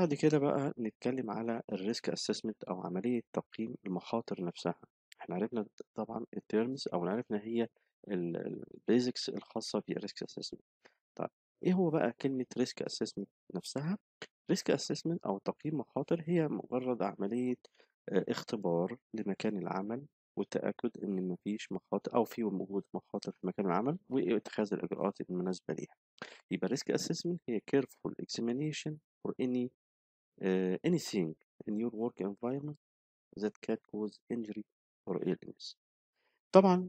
بعد كده بقى نتكلم على الريسك اسسمنت او عمليه تقييم المخاطر نفسها احنا عرفنا طبعا التيرمز او عرفنا هي البيزكس الخاصه بالريسك اسسمنت طيب ايه هو بقى كلمه ريسك اسسمنت نفسها ريسك اسسمنت او تقييم مخاطر هي مجرد عمليه آه، اختبار لمكان العمل والتاكد ان مفيش مخاطر او في وجود مخاطر في مكان العمل واتخاذ الاجراءات المناسبه ليها يبقى risk assessment هي careful examination for any uh, anything in your work environment that can cause injury or illness طبعا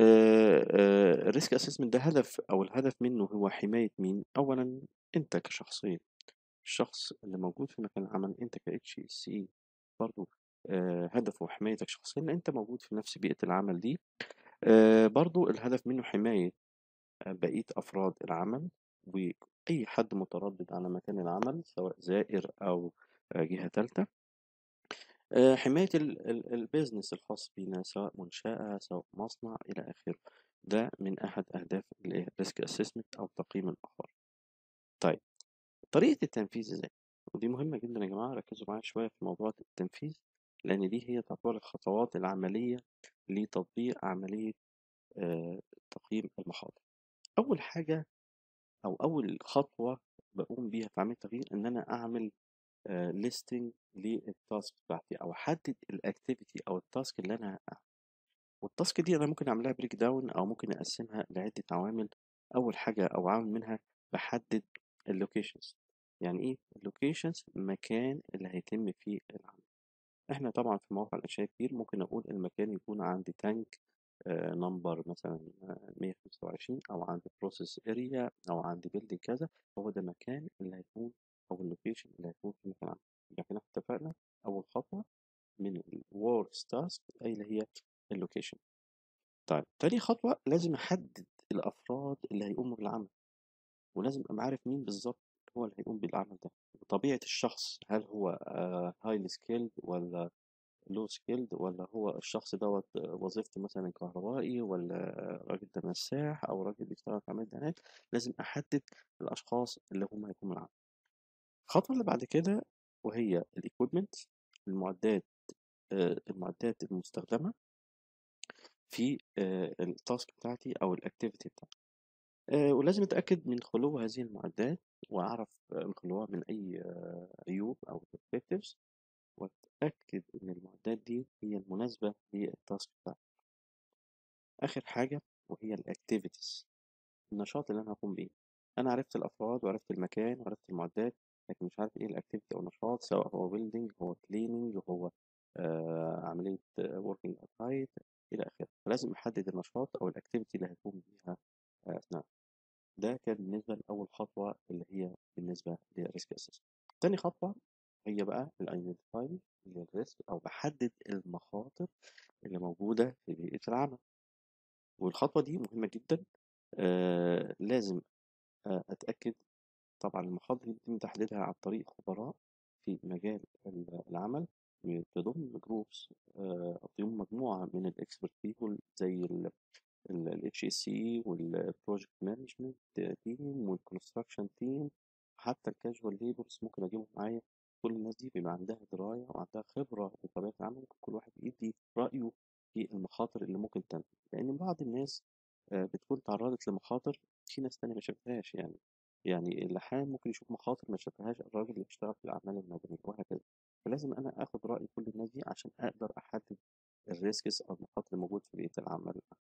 الريسك اسسمنت ده هدف او الهدف منه هو حمايه مين اولا انت كشخصيا الشخص اللي موجود في مكان العمل انت ك اتش سي برضه آه، هدفه حمايتك شخصيا لان انت موجود في نفس بيئه العمل دي آه، برضه الهدف منه حمايه بقيه افراد العمل وأي حد متردد على مكان العمل سواء زائر أو آه، جهة تالتة آه، حماية البيزنس الخاص بينا سواء منشأة سواء مصنع إلى آخره ده من أحد أهداف الريسك أسسمنت أو تقييم الآخر طيب طريقة التنفيذ إزاي ودي مهمة جدا يا جماعة ركزوا معايا شوية في موضوع التنفيذ لأن دي هي تعتبر الخطوات العملية لتطبيق عملية آه، تقييم المخاطر أول حاجة أو أول خطوة بقوم بيها في عملية التغيير إن أنا أعمل ليستنج للتاسك بتاعتي أو أحدد الأكتيفيتي أو التاسك اللي أنا هعمل والتاسك دي أنا ممكن أعملها بريك داون أو ممكن أقسمها لعدة عوامل أول حاجة أو عامل منها بحدد اللوكيشنز يعني إيه اللوكيشنز مكان اللي هيتم فيه العمل إحنا طبعا في مواقع الإنشاء كتير ممكن أقول المكان يكون عندي تانك نمبر مثلا 125 او عند بروسيس اريا او عند بيلدينج كذا هو ده المكان اللي هيكون او اللوكيشن اللي هيكون في المكان عندي يبقى احنا اتفقنا اول خطوه من الورك تاسك اي اللي هي اللوكيشن طيب تاني خطوه لازم احدد الافراد اللي هيقوموا بالعمل ولازم ابقى عارف مين بالظبط هو اللي هيقوم بالعمل ده وطبيعه الشخص هل هو هايلي سكيلد ولا لو سكيلد ولا هو الشخص دوت وظيفته مثلا كهربائي ولا راجل ده مساح او راجل بيشتغل في عملية دهانات لازم احدد الاشخاص اللي هم هيكونوا معاهم الخطوة اللي بعد كده وهي الايكويبمنت المعدات آه، المعدات المستخدمة في آه، التاسك بتاعتي او الاكتيفيتي بتاعتي آه، ولازم اتاكد من خلو هذه المعدات واعرف من خلوها من اي عيوب او defectives وأتأكد إن المعدات دي هي المناسبة للتاسك بتاعتي آخر حاجة وهي الأكتيفيتيز النشاط اللي أنا هقوم بيه أنا عرفت الأفراد وعرفت المكان وعرفت المعدات لكن مش عارف إيه الأكتيفيتي أو النشاط سواء هو بيلدينج هو كليننج هو آه عملية وركينج أت هايت إلى آخره فلازم أحدد النشاط أو الأكتيفيتي اللي هيقوم بيها آه، أثناء ده كان بالنسبة لأول خطوة اللي هي بالنسبة للريسك أسسمنت تاني خطوة هي بقى الايدنتيفاي للريسك او بحدد المخاطر اللي موجوده في بيئه العمل والخطوه دي مهمه جدا آه لازم آه اتاكد طبعا المخاطر دي بيتم تحديدها عن طريق خبراء في مجال العمل بتضم جروبس آه بتضم مجموعه من الاكسبرت بيبول زي الاتش اس اي والبروجكت مانجمنت تيم والكونستراكشن تيم حتى الكاجوال ليبرز ممكن اجيبهم معايا كل الناس دي بيبقى عندها دراية وعندها خبرة بطبيعة العمل ممكن كل واحد يدي رأيه في المخاطر اللي ممكن تنتج لأن بعض الناس آه، بتكون تعرضت لمخاطر في ناس تانية ما شافتهاش يعني يعني اللحام ممكن يشوف مخاطر ما شافهاش الراجل اللي بيشتغل في الأعمال المدنية وهكذا فلازم أنا آخد رأي كل الناس دي عشان أقدر أحدد الريسكس أو المخاطر الموجود في بيئة العمل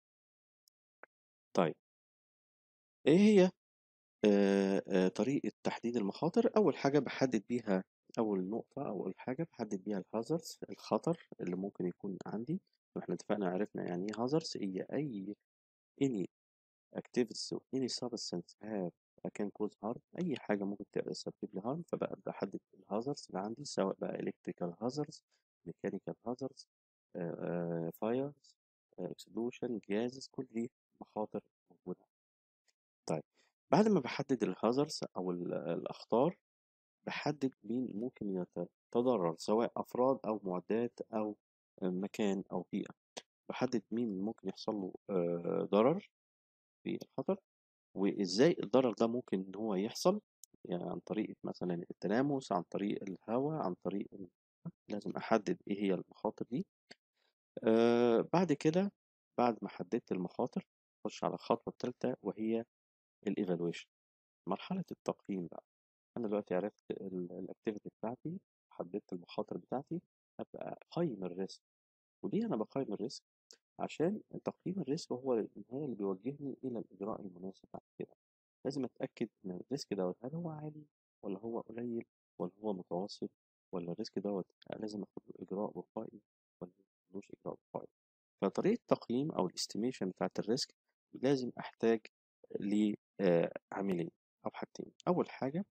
طيب إيه هي آه، آه، طريقة تحديد المخاطر أول حاجة بحدد بيها أول نقطة أو أول حاجة بحدد بيها الهازردز الخطر اللي ممكن يكون عندي واحنا اتفقنا عرفنا يعني ايه هازردز هي أي any activities or any substance have can cause harm أي حاجة ممكن تسبب لي harm فبقى بحدد الهازردز اللي عندي سواء بقى electrical hazards mechanical hazards uh, fires uh, explosion gases كل دي مخاطر موجودة طيب بعد ما بحدد الهازردز أو الأخطار بحدد مين ممكن يتضرر سواء أفراد أو معدات أو مكان أو بيئة بحدد مين ممكن يحصل له آه، ضرر في الخطر وإزاي الضرر ده ممكن إن هو يحصل يعني عن طريق مثلا التلامس عن طريق الهواء عن طريق ال... لازم أحدد إيه هي المخاطر دي آه بعد كده بعد ما حددت المخاطر أخش على الخطوة الثالثة وهي الإيفالويشن مرحلة التقييم بقى أنا دلوقتي عرفت الأكتيفيتي بتاعتي حددت المخاطر بتاعتي أبقى أقيم الريسك وليه أنا بقيم الريسك عشان تقييم الريسك هو النهاية اللي بيوجهني إلى الإجراء المناسب بعد كده لازم أتأكد إن الريسك دوت هل هو عالي ولا هو قليل ولا هو متوسط ولا الريسك دوت لازم أخد له إجراء وقائي ولا ملوش إجراء وقائي فطريقة التقييم أو الاستيميشن بتاعت الريسك لازم أحتاج لعاملين أو حاجتين أول حاجة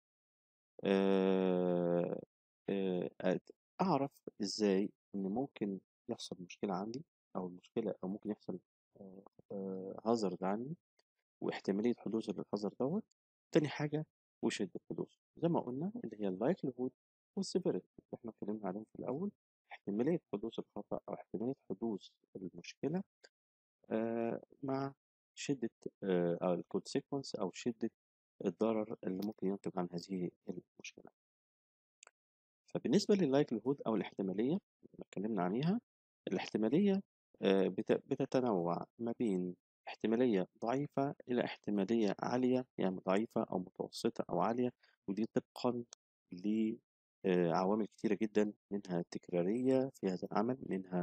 آه، آه، أعرف إزاي إن ممكن يحصل مشكلة عندي أو المشكلة أو ممكن يحصل هازارد عندي واحتمالية حدوث الهازارد دوت تاني حاجة وشدة حدوثه زي ما قلنا اللي هي اللايكليهود والسيفيريتي اللي احنا اتكلمنا عليهم في الأول احتمالية حدوث الخطأ أو احتمالية حدوث المشكلة آه، مع شدة أو الكونسيكونس أو شدة الضرر اللي ممكن ينتج عن هذه المشكلة فبالنسبة لللايكليهود أو الاحتمالية اللي اتكلمنا عليها الاحتمالية بتتنوع ما بين احتمالية ضعيفة إلى احتمالية عالية يعني ضعيفة أو متوسطة أو عالية ودي طبقا لعوامل كتيرة جدا منها التكرارية في هذا العمل منها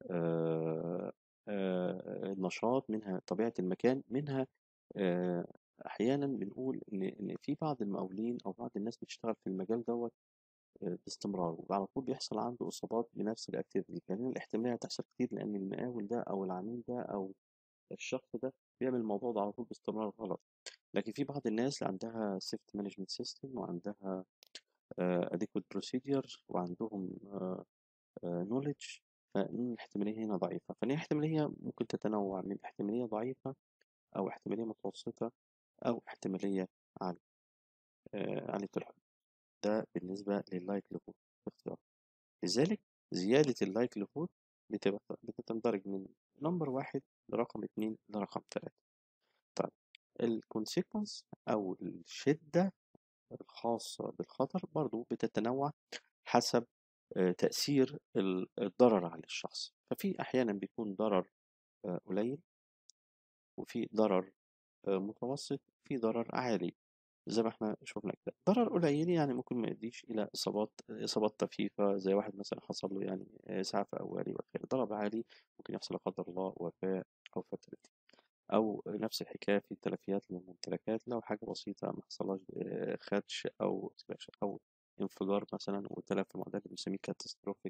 النشاط منها طبيعة المكان منها أحيانا بنقول إن إن في بعض المقاولين أو بعض الناس بتشتغل في المجال دوت باستمرار وعلى طول بيحصل عنده إصابات بنفس الأكتيفيتي لأن يعني الاحتمالية هتحصل كتير لأن المقاول ده أو العميل ده أو الشخص ده بيعمل الموضوع ده على طول باستمرار غلط لكن في بعض الناس اللي عندها سيفت مانجمنت سيستم وعندها اديكوت بروسيدير وعندهم نوليدج فالاحتمالية هنا ضعيفة فهي احتمالية ممكن تتنوع من احتمالية ضعيفة أو احتمالية متوسطة أو احتمالية عالية آه عالية الحدوث ده بالنسبة لللايكليهود باختيار لذلك زيادة اللايكليهود بتندرج من نمبر واحد لرقم اتنين لرقم تلاتة طيب الكونسيكونس أو الشدة الخاصة بالخطر برضو بتتنوع حسب تأثير الضرر على الشخص ففي أحيانا بيكون ضرر قليل وفي ضرر متوسط في ضرر عالي زي ما احنا شفنا كده ضرر قليل يعني ممكن ما يؤديش الى اصابات اصابات طفيفه زي واحد مثلا حصل له يعني اسعاف اولي وغيره ضرر عالي ممكن يحصل لا قدر الله وفاه او فترتي او نفس الحكايه في التلفيات للممتلكات لو حاجه بسيطه ما حصلهاش خدش او او انفجار مثلا وتلف معدل بنسميه كاتستروفيك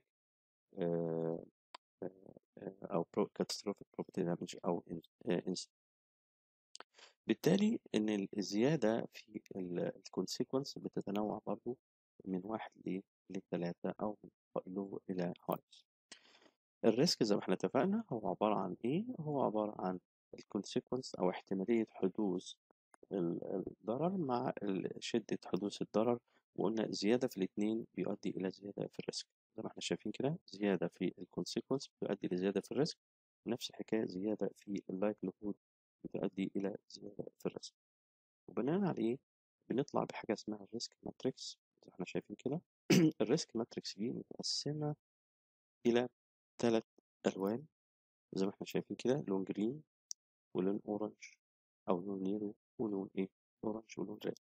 او كاتستروفيك بروبرتي دامج او انسيدنت بالتالي ان الزياده في الكونسيكونس بتتنوع برضو من واحد لثلاثة او من لو الى هايز الريسك زي ما احنا اتفقنا هو عبارة عن ايه هو عبارة عن الكونسيكونس او احتمالية حدوث الضرر مع شدة حدوث الضرر وقلنا زيادة في الاثنين بيؤدي إلى زيادة في الريسك زي ما احنا شايفين كده زيادة في الكونسيكونس بتؤدي لزيادة في الريسك نفس الحكاية زيادة في اللايكليهود بتؤدي إلى زيادة في الريسك وبناء عليه بنطلع بحاجة اسمها الريسك ماتريكس زي ما احنا شايفين كده الريسك ماتريكس دي متقسمة إلى ثلاث ألوان زي ما احنا شايفين كده لون جرين ولون أورنج أو لون نيرو ولون إيه أورنج ولون ريد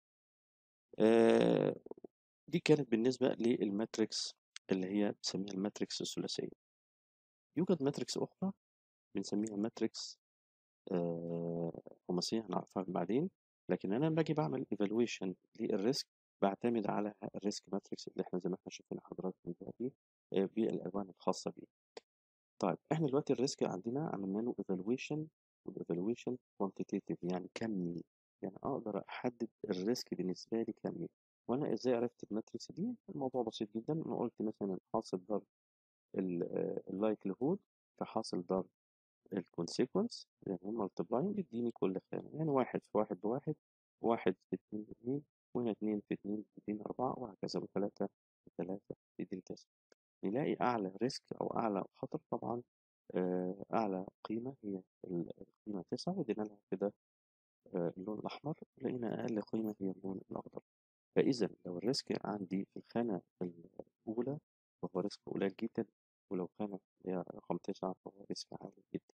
آه دي كانت بالنسبة للماتريكس اللي هي بنسميها الماتريكس الثلاثية يوجد ماتريكس أخرى بنسميها ماتريكس آه خماسية هنعرفها بعدين لكن أنا باجي بعمل ايفالويشن للريسك بعتمد على الريسك ماتريكس اللي احنا زي ما احنا شايفين حضراتكم دلوقتي آه بالألوان الخاصة بيه طيب احنا دلوقتي الريسك عندنا عملنا له ايفالويشن والايفالويشن كوانتيتيف يعني كمي يعني اقدر احدد الريسك بالنسبه لي كمي وانا ازاي عرفت الماتريكس دي الموضوع بسيط جدا انا قلت مثلا حاصل ضرب اللايكليهود في حاصل ضرب الكونسيكونس يعني مالتبلاين بيديني كل خانه يعني واحد في واحد بواحد واحد في اتنين باتنين وهنا اتنين في اتنين بيديني أربعة وهكذا وثلاثة في ثلاثة بيديني كذا نلاقي أعلى ريسك أو أعلى خطر طبعا أعلى قيمة هي القيمة تسعة ودينا لها كده اللون الأحمر ولقينا أقل قيمة هي اللون الأخضر فإذا لو الريسك عندي في الخانة الأولى فهو ريسك قليل جدا ولو خانة اللي هي رقم تسعة فهو ريسك عالي جدا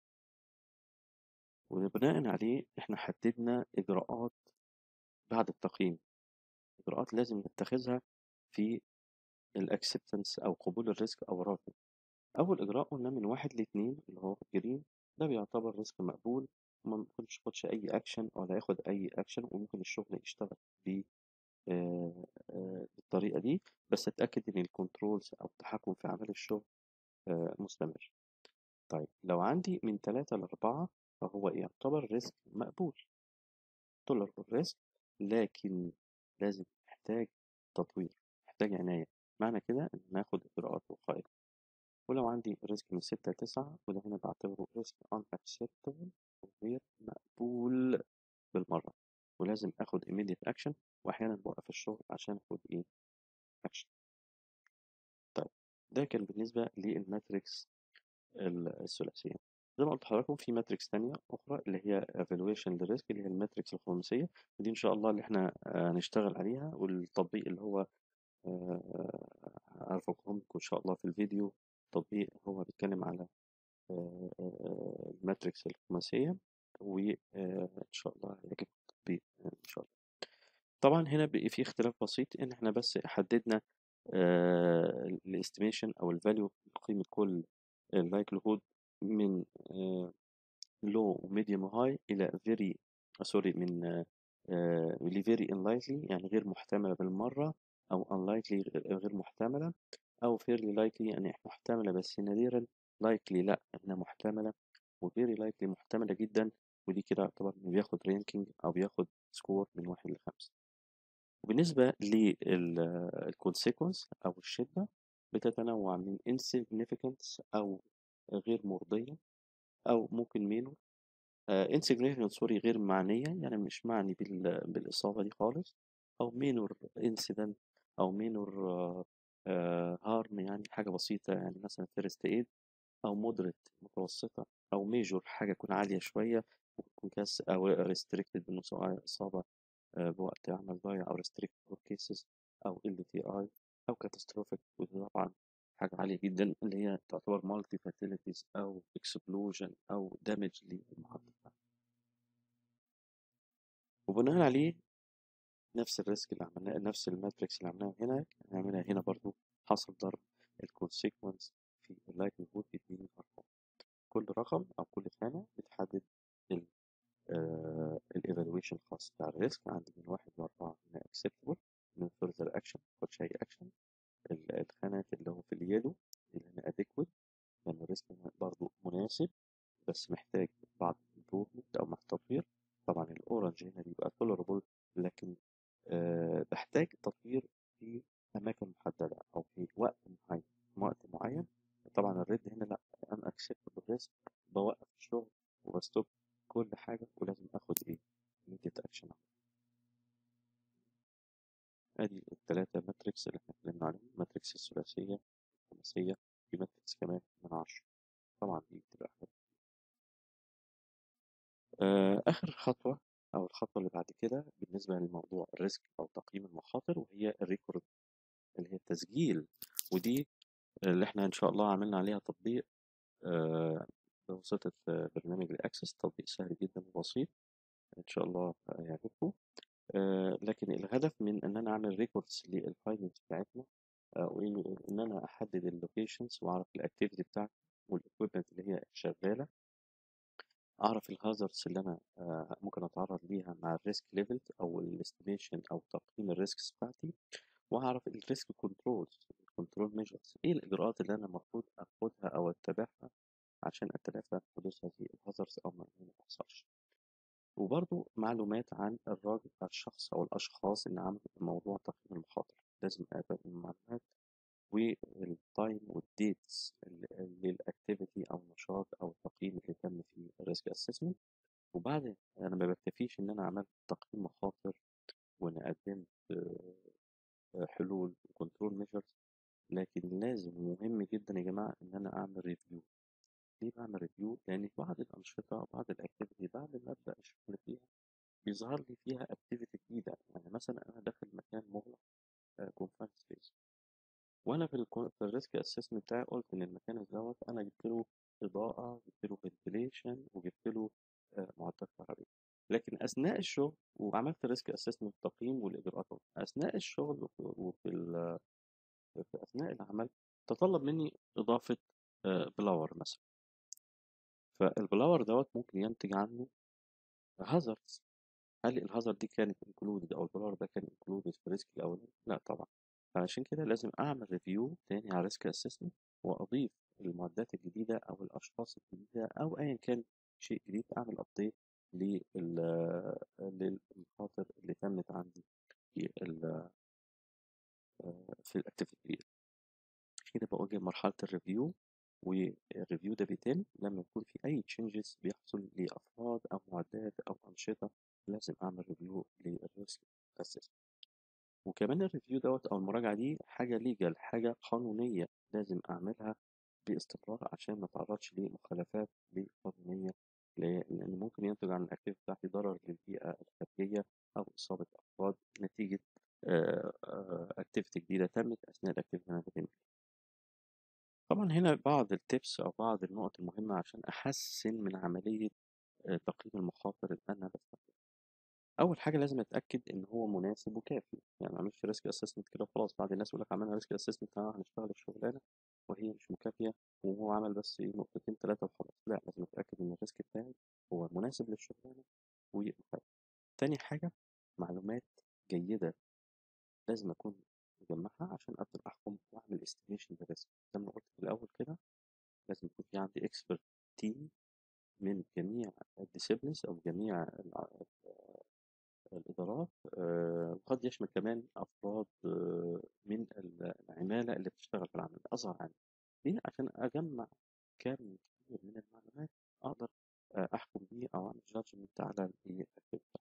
وبناء عليه احنا حددنا إجراءات بعد التقييم إجراءات لازم نتخذها في الأكسبتنس أو قبول الريسك أو الرفض أول إجراء قلنا من واحد لاتنين اللي هو الجرين ده بيعتبر ريسك مقبول وما ممكنش ياخدش أي أكشن ولا ياخد أي أكشن وممكن الشغل يشتغل ب آه، آه، بالطريقة دي بس اتأكد إن الكنترولز أو التحكم في أعمال الشغل آه، مستمر طيب لو عندي من ثلاثة لأربعة فهو يعتبر ريسك مقبول tolerable ريسك لكن لازم محتاج تطوير محتاج عناية معنى كده إن ناخد إجراءات وقائية ولو عندي ريسك من ستة لتسعة وده هنا بعتبره ريسك unacceptable وغير مقبول بالمرة ولازم اخد immediate action واحيانا بوقف الشغل عشان اخد ايه action طيب ده كان بالنسبة للماتريكس الثلاثية زي ما قلت لحضراتكم في ماتريكس تانية أخرى اللي هي evaluation للريسك اللي هي الماتريكس الخماسية ودي إن شاء الله اللي احنا آه، هنشتغل عليها والتطبيق اللي هو هرفقهم لكم إن شاء الله في الفيديو تطبيق هو بيتكلم على آه، آه، الماتريكس الخماسية وإن شاء الله هيعجبكم التطبيق إن شاء الله طبعا هنا بقى في اختلاف بسيط إن احنا بس حددنا الاستيميشن أو الفاليو قيمة كل اللايكليهود من لو وميديوم وهاي إلى فيري سوري من ل very unlikely يعني غير محتملة بالمرة أو unlikely غير محتملة أو fairly likely يعني محتملة بس نادرا likely لا إنها محتملة و very likely محتملة جدا ودي كده يعتبر إنه بياخد رانكينج أو بياخد سكور من واحد لخمسة وبالنسبة للكونسيكونس أو الشدة بتتنوع من insignificance أو غير مرضية أو ممكن minor آه insignificant سوري غير معنية يعني مش معني بال- بالإصابة دي خالص أو minor incident أو minor آه آه harm يعني حاجة بسيطة يعني مثلا first aid أو moderate متوسطة أو major حاجة تكون عالية شوية ممكن تكون كاس أو restricted بأنه سواء إصابة آه، بوقت عمل ضايع أو restricted for cases أو LTI أو catastrophic ودي طبعا حاجة عالية جدا اللي هي تعتبر multi fatalities أو explosion أو damage للمحطة وبناء عليه نفس الريسك اللي عملناه نفس الماتريكس اللي عملناها هنا هنعملها هنا برضو حصل ضرب الكونسيكونس في اللايكليهود بيديني أرقام كل رقم أو كل خانة بتحدد ال الايفالويشن الخاص بتاع الريسك عندي من واحد لأربعة هنا acceptable من further action متاخدش أي action ال- الخانات اللي هو في اليلو اللي هنا adequate لأن الريسك هنا برضو مناسب بس محتاج بعض improvement أو محتاج تطوير طبعا الأورنج هنا بيبقى tolerable لكن آه بحتاج تطوير في أماكن محددة أو في وقت معين وقت معين طبعا الريد هنا لا أنا acceptable risk بوقف الشغل وبستوب كل حاجة ولازم آخد إيه immediate action ادي الثلاثة ماتريكس اللي احنا اتكلمنا عليهم ماتريكس الثلاثية الخماسية في ماتريكس كمان من عشرة طبعا دي بتبقى حاجة آه آخر خطوة أو الخطوة اللي بعد كده بالنسبة لموضوع الريسك أو تقييم المخاطر وهي الريكورد اللي هي التسجيل ودي اللي احنا إن شاء الله عملنا عليها تطبيق آه بواسطة آه، برنامج الأكسس تطبيق سهل جدا وبسيط إن شاء الله آه، يعجبكم آه، لكن الهدف من ان انا اعمل ريكوردز للفايلز بتاعتنا آه، وان إن انا احدد اللوكيشنز واعرف الاكتيفيتي بتاعتي والاكويبمنت اللي هي شغاله اعرف الهازاردز اللي انا آه، ممكن اتعرض ليها مع الريسك ليفل او الاستيميشن او تقييم الريسكس بتاعتي واعرف الريسك كنترولز الكنترول ميجرز ايه الاجراءات اللي انا المفروض اخدها او اتبعها عشان اتلافى حدوث هذه الهازاردز او ما ما تحصلش وبرضو معلومات عن الراجل أو الشخص أو الأشخاص اللي عملوا موضوع تقييم المخاطر لازم أقبل المعلومات والتايم والديتس للأكتيفيتي أو النشاط أو التقييم اللي تم في الريسك أسسمنت وبعد أنا ما بكتفيش إن أنا عملت تقييم مخاطر وأنا قدمت آه، حلول وكنترول ميجرز لكن لازم ومهم جدا يا جماعة إن أنا أعمل ريفيو ليه بعمل ريفيو؟ لأن بعض الأنشطة بعض الأكتيفيتي بعد ما أبدأ الشغل فيها بيظهر لي فيها اكتيفيتي جديده يعني مثلا انا داخل مكان مغلق كونفاين سبيس وانا في ال في الريسك اسسمنت بتاعي قلت ان المكان دوت انا جبت له اضاءه جبت له فنتيليشن وجبت له آه، معدات كهربائيه لكن اثناء الشغل وعملت ريسك اسسمنت تقييم والاجراءات اثناء الشغل وفي وفي ال- في اثناء العمل تطلب مني اضافه بلاور مثلا فالبلاور دوت ممكن ينتج عنه هازاردز هل الهازارد دي كانت انكلودد او البلاور ده كان انكلودد في الريسك الاولاني لا طبعا فعشان كده لازم اعمل ريفيو تاني على ريسك اسسمنت واضيف المعدات الجديده او الاشخاص الجديده او ايا كان شيء جديد اعمل ابديت للمخاطر اللي تمت عندي في ال في الاكتيفيتي عشان كده بواجه مرحله الريفيو والريفيو ده بيتم لما يكون في اي تشينجز بيحصل لافراد او معدات او انشطه لازم اعمل ريفيو للريسك اسسمنت وكمان الريفيو دوت او المراجعه دي حاجه ليجل حاجه قانونيه لازم اعملها باستمرار عشان ما اتعرضش لمخالفات قانونيه لان ممكن ينتج عن الاكتيفيتي بتاعتي ضرر للبيئه الخارجيه او اصابه افراد نتيجه اكتيفيتي جديده تمت اثناء الاكتيفيتي اللي انا بتم طبعا هنا بعض التبس او بعض النقط المهمه عشان احسن من عمليه تقييم المخاطر اللي انا بستخدمها اول حاجه لازم اتاكد ان هو مناسب وكافي يعني ما اعملش ريسك اسسمنت كده وخلاص بعض الناس يقول لك عملنا ريسك اسسمنت هنشتغل الشغلانه وهي مش مكافيه وهو عمل بس ايه نقطتين ثلاثه وخلاص لا لازم اتاكد ان الريسك بتاعي هو مناسب للشغلانه ومكافي تاني حاجه معلومات جيده لازم اكون مجمعها عشان اقدر احكم واعمل استيميشن للريسك زي ما قلت في الاول كده لازم يكون في عندي اكسبرت تيم من جميع الديسيبلينز او جميع الإدارات وقد يشمل كمان أفراد من العمالة اللي بتشتغل في العمل أصغر عني ليه؟ عشان أجمع كم كبير من المعلومات أقدر أحكم بيه أو أعمل جادجمنت على الأكتيفيتي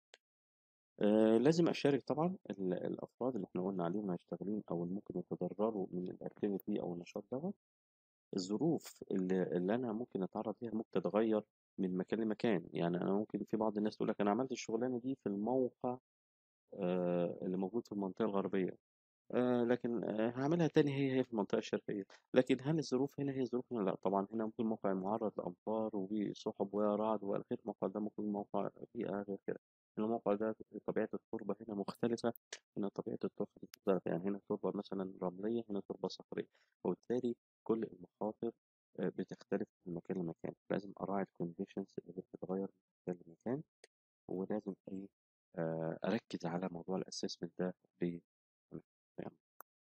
آه لازم أشارك طبعا الأفراد اللي احنا قلنا عليهم هيشتغلين أو ممكن يتضرروا من الأكتيفيتي أو النشاط دوت الظروف اللي, اللي أنا ممكن أتعرض ليها ممكن تتغير من مكان لمكان يعني أنا ممكن في بعض الناس تقول لك أنا عملت الشغلانة دي في الموقع آه اللي موجود في المنطقة الغربية آه لكن آه هعملها تاني هي هي في المنطقة الشرقية لكن هل الظروف هنا هي الظروف هنا لا طبعا هنا ممكن موقع معرض لأمطار وسحب ورعد والغير الموقع ده ممكن موقع بيئة غير كده الموقع ده طبيعة التربة هنا مختلفة هنا طبيعة التربة مختلفة يعني هنا تربة مثلا رملية هنا تربة صخرية وبالتالي كل المخاطر بتختلف من مكان لمكان لازم أراعي الكونديشنز اللي بتتغير من مكان لمكان ولازم إيه أركز على موضوع الأسسمنت ده ب يعني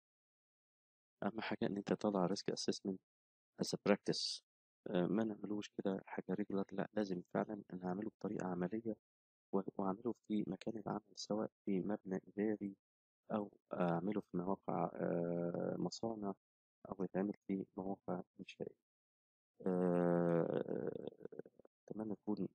أهم حاجة إن أنت تطلع ريسك أسسمنت as a practice ما نعملوش كده حاجة ريجولار لا لازم فعلا أن أعمله بطريقة عملية وأعمله في مكان العمل سواء في مبنى إداري أو أعمله في مواقع مصانع أو يتعمل في مواقع إنشائية أتمنى يكون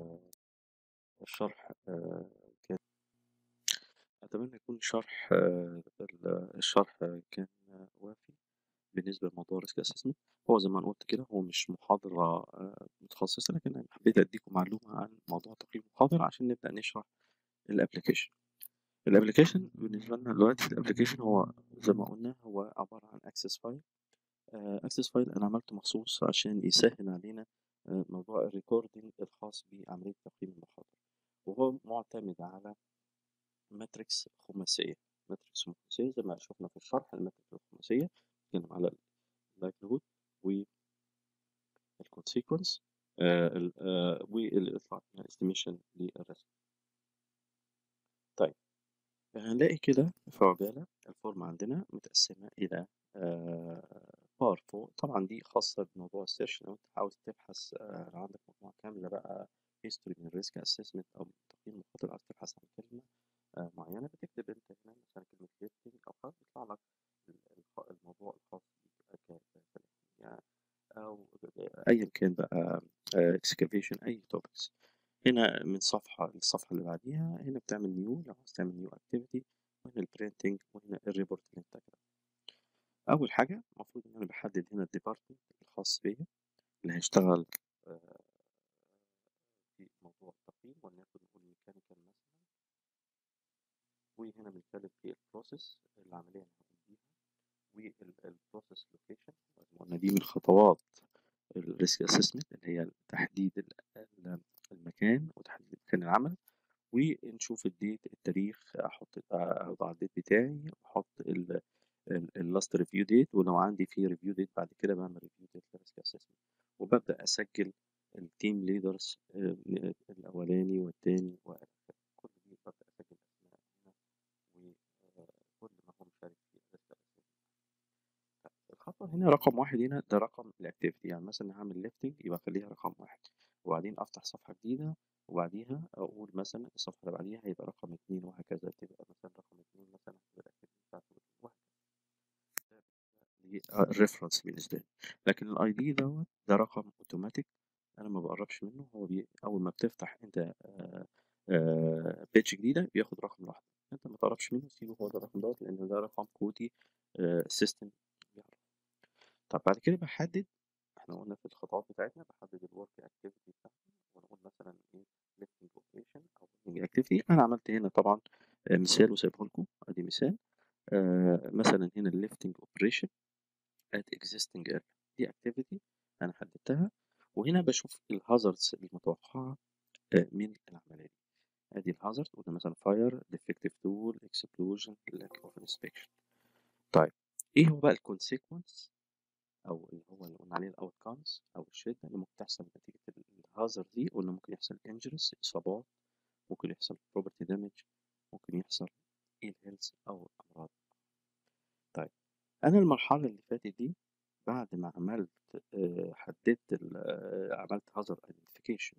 الشرح كان أتمنى يكون شرح الشرح كان وافي بالنسبة لموضوع ريسك أسسمنت هو زي ما أنا قلت كده هو مش محاضرة متخصصة لكن أنا حبيت أديكم معلومة عن موضوع تقييم المخاطر عشان نبدأ نشرح الأبلكيشن الأبلكيشن بالنسبة لنا دلوقتي الأبلكيشن هو زي ما قلنا هو عبارة عن أكسس فايل أكسس فايل أنا عملته مخصوص عشان يسهل علينا موضوع الريكوردينج الخاص بعملية تقييم المخاطر وهو معتمد على ماتريكس خماسية ماتريكس خماسية زي ما شفنا في الشرح الماتريكس الخماسية بتتكلم على اللايكلهود والكود سيكونس والإطلاع استيميشن للرسم طيب هنلاقي كده في عجالة الفورم عندنا متقسمة إلى بار فوق طبعا دي خاصة بموضوع السيرش لو انت حاولت تبحث عندك مجموعة كاملة بقى هيستوري من الريسك اسسمنت او من تقييم المخاطر عايز تبحث عن كلمة معينة بتكتب انت هنا مثلا كلمة ليستنج او خلاص بيطلع لك الموضوع الخاص بيك يعني او ايا كان بقى اكسكافيشن اي توبكس هنا من صفحة للصفحة اللي بعديها هنا بتعمل نيو لو عايز تعمل نيو اكتيفيتي وهنا البرينتنج وهنا الريبورت اللي انت كده اول حاجه المفروض ان انا بحدد هنا الديبارتمنت الخاص بيا اللي هيشتغل في موضوع التقييم ولنكن نقول ميكانيكال وهنا بنتكلم في البروسيس العمليه اللي هنقوم بيها والبروسيس لوكيشن قلنا دي من خطوات الريسك اسسمنت اللي هي تحديد ال- ال- المكان وتحديد مكان العمل ونشوف الديت التاريخ احط اضع الديت بتاعي واحط اللاست ريفيو ديت ولو عندي في ريفيو ديت بعد كده بعمل ريفيو ديت للريسك اسسمنت وببدا اسجل التيم ليدرز الاولاني والثاني وكل دي ببدا اسجل اسماء هنا وكل ما هو مشارك في الريسك اسسمنت الخطوه هنا رقم واحد هنا ده رقم الاكتيفيتي يعني مثلا هعمل ليفتنج يبقى اخليها رقم واحد وبعدين افتح صفحه جديده وبعديها اقول مثلا الصفحه اللي بعديها هيبقى رقم اتنين وهكذا تبقى مثلا رقم اتنين مثلا هتبقى الاكتيفيتي بتاعته وهكذا دي الريفرنس بالنسبه لي لكن الاي دي دوت ده رقم اوتوماتيك انا ما بقربش منه هو بي اول ما بتفتح انت بيتش جديده بياخد رقم لوحده انت ما تقربش منه سيبه هو ده الرقم دوت لان ده رقم كودي السيستم بيعرف طب بعد كده بحدد احنا قلنا في الخطوات بتاعتنا بحدد الورك اكتيفيتي بتاعتي ونقول مثلا ايه ليفتنج اوبريشن او ليفتنج اكتيفيتي انا عملت هنا طبعا مثال وسايبه لكم ادي مثال آه مثلا هنا الليفتنج اوبريشن at existing area دي activity انا حددتها وهنا بشوف الهازاردز المتوقعه من العمليه دي ادي الهازارد قلنا مثلا فاير ديفكتيف تول اكسبلوجن لاك اوف انسبكشن طيب ايه هو بقى الكونسيكونس او اللي هو اللي قلنا عليه الاوت كامز او الشده اللي ممكن تحصل نتيجه الهازارد دي قلنا ممكن يحصل انجريز اصابات ممكن يحصل بروبرتي دامج ممكن يحصل ايل هيلث او امراض طيب انا المرحله اللي فاتت دي بعد ما عملت حددت عملت هازارد ايدنتيفيكيشن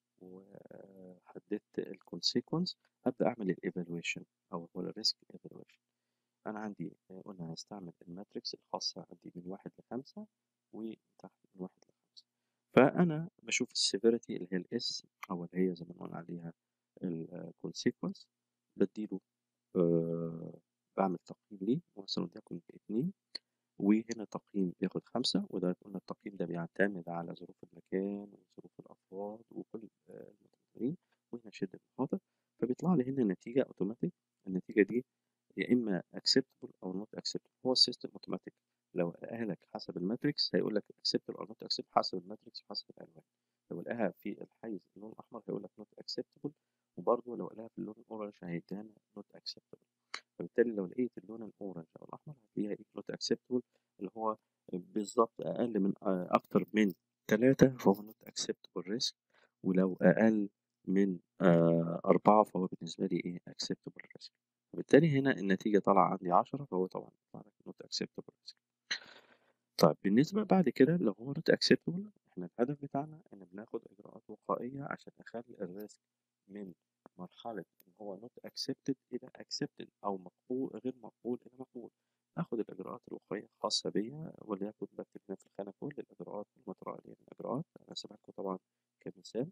وحددت الكونسيكونس ابدا اعمل الايفالويشن او هو الريسك ايفالويشن انا عندي قلنا هستعمل الماتريكس الخاصه عندي من واحد لخمسة وتحت من واحد لخمسة فانا بشوف السيفيريتي اللي هي الاس او اللي هي زي ما قلنا عليها الكونسيكونس بديله أه بعمل تقييم ليه مثلا وليكن باتنين وهنا تقييم بياخد خمسة وده قلنا التقييم ده بيعتمد على ظروف المكان وظروف الأفراد وكل المتطورين وهنا شدة المخاطر فبيطلع لي هنا نتيجة أوتوماتيك النتيجة دي يا إما acceptable أو not acceptable هو السيستم أوتوماتيك لو لقاها لك حسب الماتريكس هيقول لك acceptable أو not acceptable حسب الماتريكس وحسب الألوان لو لقاها في الحيز اللون الأحمر هيقول لك not acceptable وبرضه لو لقاها في اللون الأورنج هيديها not acceptable فبالتالي لو لقيت اللون الاورنج او الاحمر هتلاقيها ايه نوت اكسبتبل اللي هو بالظبط اقل من اكتر من ثلاثة فهو نوت اكسبتبل ريسك ولو اقل من أربعة فهو بالنسبة لي ايه اكسبتبل ريسك فبالتالي هنا النتيجة طالعة عندي عشرة فهو طبعا يطلع لك نوت اكسبتبل ريسك طيب بالنسبة بعد كده لو هو نوت اكسبتبل احنا الهدف بتاعنا ان بناخد اجراءات وقائية عشان نخلي الريسك من مرحلة إن هو not accepted إلى accepted أو مقبول غير مقبول إلى مقبول آخد الإجراءات الوقائية الخاصة بيا وليكن بكتب هنا في الخانة كل الإجراءات المترأى عليها الإجراءات أنا سبقكم طبعا كمثال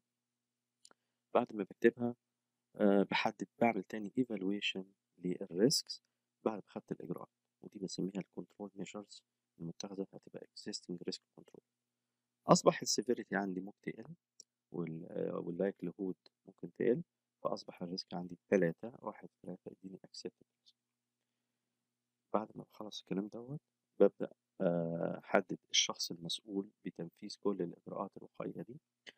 بعد ما بكتبها أه بحدد بعمل تاني evaluation للريسكس بعد ما خدت الإجراءات ودي بسميها الكنترول ميجرز المتخذة هتبقى existing risk control أصبح السيفيريتي عندي ممكن تقل واللايكليهود ممكن تقل فأصبح الريسك عندي تلاتة واحد تلاتة اديني accepted risk بعد ما بخلص الكلام دوت ببدأ أحدد الشخص المسؤول بتنفيذ كل الإجراءات الوقائية دي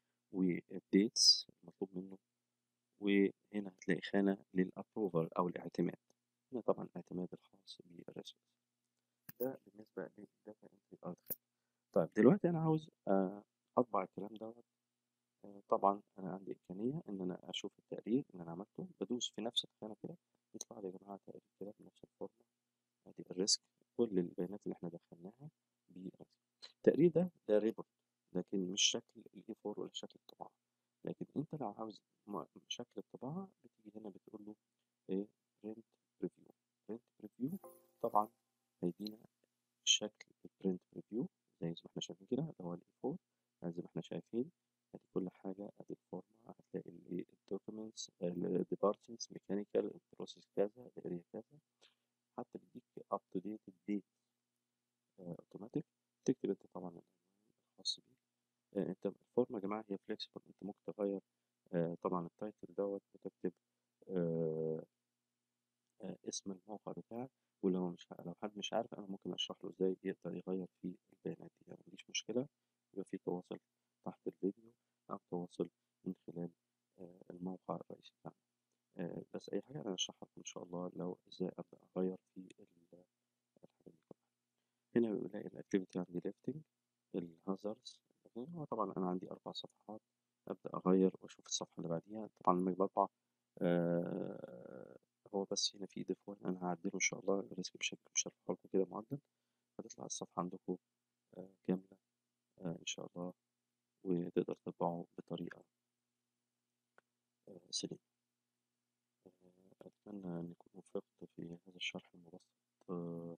والديتس المطلوب منه وهنا هتلاقي خانة للأبروفر أو الاعتماد هنا طبعا الاعتماد الخاص بالريسك ده بالنسبة للداتا انتري أرتخل طيب دلوقتي أنا عاوز أطبع الكلام دوت طبعا انا عندي امكانيه ان انا اشوف التقرير اللي انا عملته بدوس في نفس الخانه كده يطلع لي يا جماعه تقرير كده بنفس الفورمه ادي الريسك كل البيانات اللي احنا دخلناها بالريسك التقرير ده ده ريبورت لكن مش شكل الاي 4 ولا شكل الطباعه لكن انت لو عاوز شكل الطباعه بتيجي هنا بتقول له ايه برنت بريفيو برنت بريفيو طبعا هيدينا شكل البرنت بريفيو زي ما احنا شايفين كده اللي هو الاي 4 زي ما احنا شايفين ادي كل حاجة ادي الفورمة هتلاقي الدوكيومنتس الديبارتمنتس ميكانيكال البروسيس كذا الاريا كذا حتى بيديك اب تو ديت الديت اوتوماتيك تكتب انت طبعا العنوان الخاص بيك انت الفورمة يا جماعة هي فليكسبل انت ممكن تغير طبعا التايتل دوت وتكتب مش عارف أنا ممكن أشرح له إزاي يقدر يغير في البيانات دي يعني مفيش مشكلة يبقى في تواصل تحت الفيديو أو تواصل من خلال آه، الموقع الرئيسي بتاعنا آه، بس أي حاجة أنا هشرحها لكم إن شاء الله لو إزاي أبدأ أغير في ال- الحاجات دي كلها هنا بلاقي الأكتيفيتي عندي ليفتنج الهازاردز هو طبعا أنا عندي أربع صفحات أبدأ أغير وأشوف الصفحة اللي بعديها طبعا لما أجي بطبع آه، هو بس هنا في ديفول أنا هعدله إن شاء الله الريسك بشكل مش هرفعه لكم كده معدل هتطلع الصفحة عندكم آه، كاملة آه، إن شاء الله وتقدر تطبعه بطريقة آه، سليمة آه، أتمنى أن يكون وفقت في هذا الشرح المبسط آه،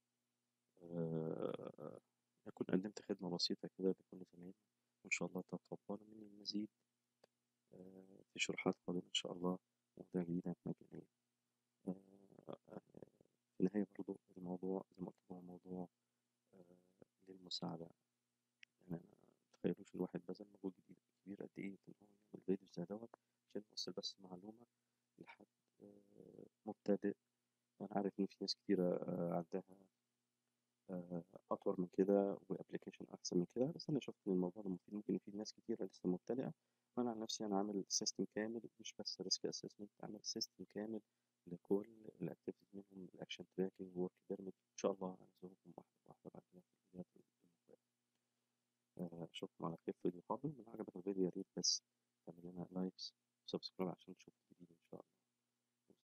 آه، أكون قدمت خدمة بسيطة كده لكل زمايلي وإن شاء الله تتقبلوا مني المزيد آه، في شروحات قادمة إن شاء الله مواضيع جديدة مجانية آه، آه، في النهاية برضو الموضوع زي ما قلت لكم هو موضوع آه، للمساعدة يعني أنا متخيلوش الواحد بذل مجهود كبير كبير قد إيه في إن هو يعمل فيديو زي دوت عشان يوصل بس معلومة لحد آه، مبتدئ أنا عارف إن في ناس كتيرة آه، عندها آه، أطور من كده وأبلكيشن أحسن من كده بس أنا شفت إن الموضوع ده مفيد ممكن يفيد ناس كتيرة لسه مبتدئة وأنا عن نفسي أنا عامل سيستم كامل مش بس ريسك أسسمنت عامل سيستم كامل لكل الأكتيفيتيز منهم الأكشن تراكنج ورك بيرميت إن شاء الله هنزوركم واحدة واحدة بعد كده في الفيديوهات المقبلة آه، أشوفكم على خير في فيديو قادم من عجبك الفيديو يا ريت بس تعمل لنا لايكس وسبسكرايب عشان تشوف